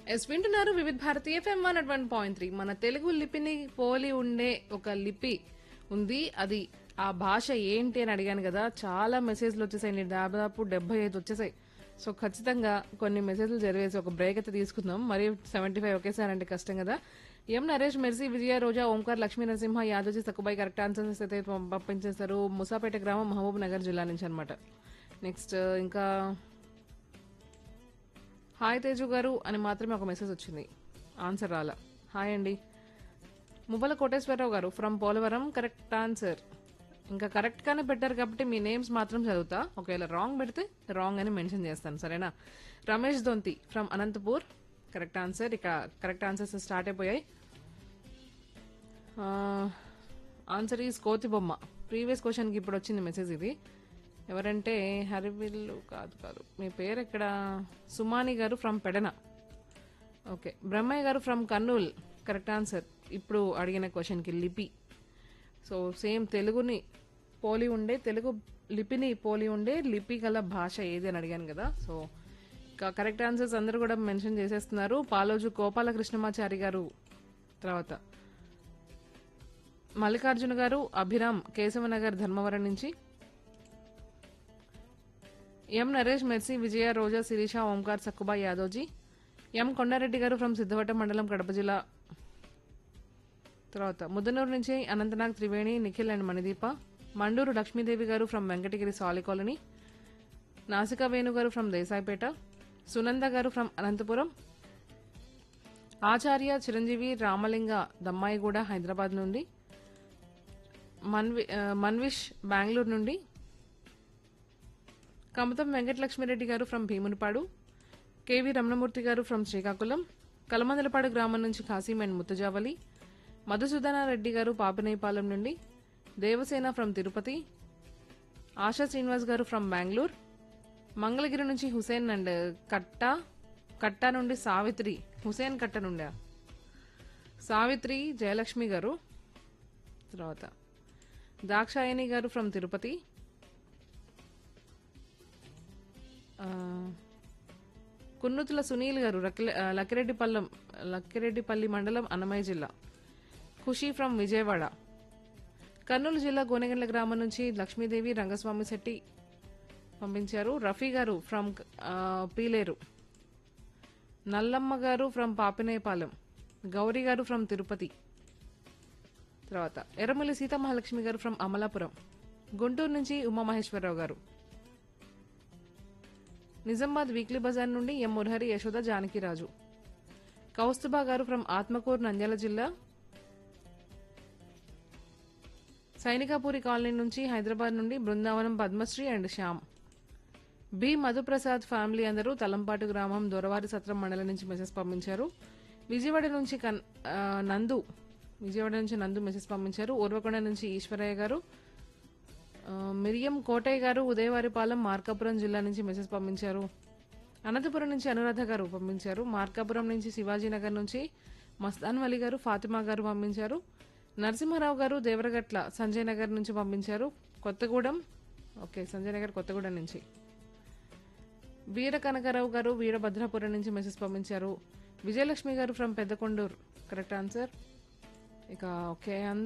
yes వింటున్నారు Vividh Bharati FM one at one point three మన తెలుగు లిపిని పోలి ఉండే ఒక లిపి ఉంది అది ఆ భాష ఏంటి అని అడిగాను కదా చాలా మెసేజ్లు వచ్చేసాయి దాదాపు డెబ్బై ఐదు వచ్చేసాయి సో ఖచ్చితంగా కొన్ని మెసేజ్లు జరిగేసి ఒక బ్రేక్ అయితే తీసుకుందాం మరి సెవెంటీ ఫైవ్ ఒకేసారి అంటే కష్టం కదా M Naresh Mercy Vijaya Roja Omkar Lakshmi Narasimha Yadavji Sakkubai correct answers అయితే పం- పంపించేస్తారు ముసాపేట గ్రామం మహబూబ్ నగర్ జిల్లా నుంచి అనమాట నెక్స్ట్ ఇంకా హాయ్ తేజు గారు అని మాత్రమే ఒక మెసేజ్ వచ్చింది ఆన్సర్ రాలా హాయ్ అండి మువ్వల కోటేశ్వరరావు గారు ఫ్రమ్ పోలవరం కరెక్ట్ ఆన్సర్ ఇంకా కరెక్ట్ గానే పెట్టారు కాబట్టి మీ నేమ్స్ మాత్రం చదువుతా ఒకవేళ రాంగ్ పెడితే రాంగ్ అని మెన్షన్ చేస్తాను సరేనా Ramesh Donthi from Anantapur correct answer ఇక కరెక్ట్ ఆన్సర్స్ స్టార్ట్ అయిపోయాయి ఆన్సర్ ఈజ్ కోతి బొమ్మ ప్రీవియస్ క్వశ్చన్కి ఇప్పుడు వచ్చింది మెసేజ్ ఇది ఎవరంటే హరివిల్లు కాదు కాదు మీ పేరు ఎక్కడ సుమాని గారు ఫ్రమ్ పెడన ఓకే బ్రహ్మయ్య గారు ఫ్రమ్ కర్నూల్ కరెక్ట్ ఆన్సర్ ఇప్పుడు అడిగిన క్వశ్చన్కి లిపి సో సేమ్ తెలుగుని పోలి ఉండే తెలుగు లిపిని పోలి ఉండే లిపి గల భాష ఏది అని అడిగాను కదా సో ఇంకా కరెక్ట్ ఆన్సర్స్ అందరూ కూడా మెన్షన్ చేసేస్తున్నారు పాలోజు గోపాల కృష్ణమాచారి గారు తర్వాత మల్లికార్జున గారు అభిరామ్ కేశవనగర్ ధర్మవరం నుంచి ఎం నరేష్ మెర్సీ విజయ రోజా శిరీష ఓంకార్ సక్కుబా యాదవ్జీ ఎం కొండారెడ్డి గారు ఫ్రమ్ సిద్ధవట మండలం కడప జిల్లా తర్వాత ముద్దనూరు నుంచి అనంతనాగ్ త్రివేణి నిఖిల్ అండ్ మణిదీప మండూరు లక్ష్మీదేవి గారు ఫ్రమ్ వెంకటగిరి సాలి కాలనీ నాసికా వేణు గారు ఫ్రమ్ దేశాయిపేట సునంద గారు ఫ్రమ్ అనంతపురం ఆచార్య చిరంజీవి రామలింగ దమ్మాయిగూడ హైదరాబాద్ నుండి మన్వి ఆ, మన్విష్ బెంగళూరు నుండి కమతం వెంకటలక్ష్మిరెడ్డి గారు ఫ్రమ్ భీమునిపాడు కేవి రమణమూర్తి గారు ఫ్రమ్ శ్రీకాకుళం కలమందలపాడు గ్రామం నుంచి ఖాసీం అండ్ ముత్తజావలి మధుసూదన రెడ్డి గారు పాపనేపాలెం నుండి దేవసేన ఫ్రమ్ తిరుపతి ఆశా శ్రీనివాస్ గారు ఫ్రమ్ బెంగళూరు మంగళగిరి నుంచి హుసేన్ అండ్ కట్ట కట్ట నుండి సావిత్రి హుసేన్ కట్ట నుండా సావిత్రి జయలక్ష్మి గారు తర్వాత దాక్షాయణి గారు ఫ్రమ్ తిరుపతి ఆ, కున్నుతుల సునీల్ గారు రకిల- ఆ, లక్కిరెడ్డిపల్లం లక్కిరెడ్డిపల్లి మండలం అన్నమయ్య జిల్లా ఖుషి ఫ్రమ్ విజయవాడ కర్నూలు జిల్లా గోనెగండ్ల గ్రామం నుంచి లక్ష్మీదేవి రంగస్వామి శెట్టి పంపించారు రఫీ గారు ఫ్రమ్ ఆ, పీలేరు నల్లమ్మ గారు ఫ్రమ్ పాపినేపాలెం గౌరీ గారు ఫ్రమ్ తిరుపతి తర్వాత ఎర్రమల్లి సీతామహాలక్ష్మి గారు ఫ్రమ్ అమలాపురం గుంటూరు నుంచి ఉమామహేశ్వరరావు గారు నిజామాబాద్ వీక్లీ బజార్ నుండి ఎం మురహరి యశోద జానకిరాజు కౌస్తుబా గారు ఫ్రమ్ ఆత్మకూరు నంద్యాల జిల్లా సైనికాపూరి కాలనీ నుంచి హైదరాబాద్ నుండి Brindavanam Padmasri and Shyam B Madhuprasad family అందరూ తలంపాటు గ్రామం దొరవారి సత్రం మండలం నుంచి మెసేజ్ పంపించారు విజయవాడ నుంచి కన్- ఆ, నందు విజయవాడ నుంచి నందు మెసేజ్ పంపించారు ఊర్వకొండ నుంచి ఈశ్వరయ్య గారు ఆ, మిరియం కోటయ్య గారు ఉదయవారిపాలెం మార్కాపురం జిల్లా నుంచి మెసేజ్ పంపించారు అనంతపురం నుంచి అనురాధ గారు పంపించారు మార్కాపురం నుంచి శివాజీనగర్ నుంచి మస్తాన్ వలి గారు ఫాతిమా గారు పంపించారు నరసింహారావు గారు దేవరగట్ల సంజయ్ నగర్ నుంచి పంపించారు కొత్తగూడెం ఓకే సంజయ్ నగర్ కొత్తగూడెం నుంచి వీర కనకరావు గారు వీరభద్రాపురం నుంచి మెసేజ్ పంపించారు విజయలక్ష్మి గారు ఫ్రమ్ పెద్దకొండూరు కరెక్ట్ ఆన్సర్ ఇక ఓకే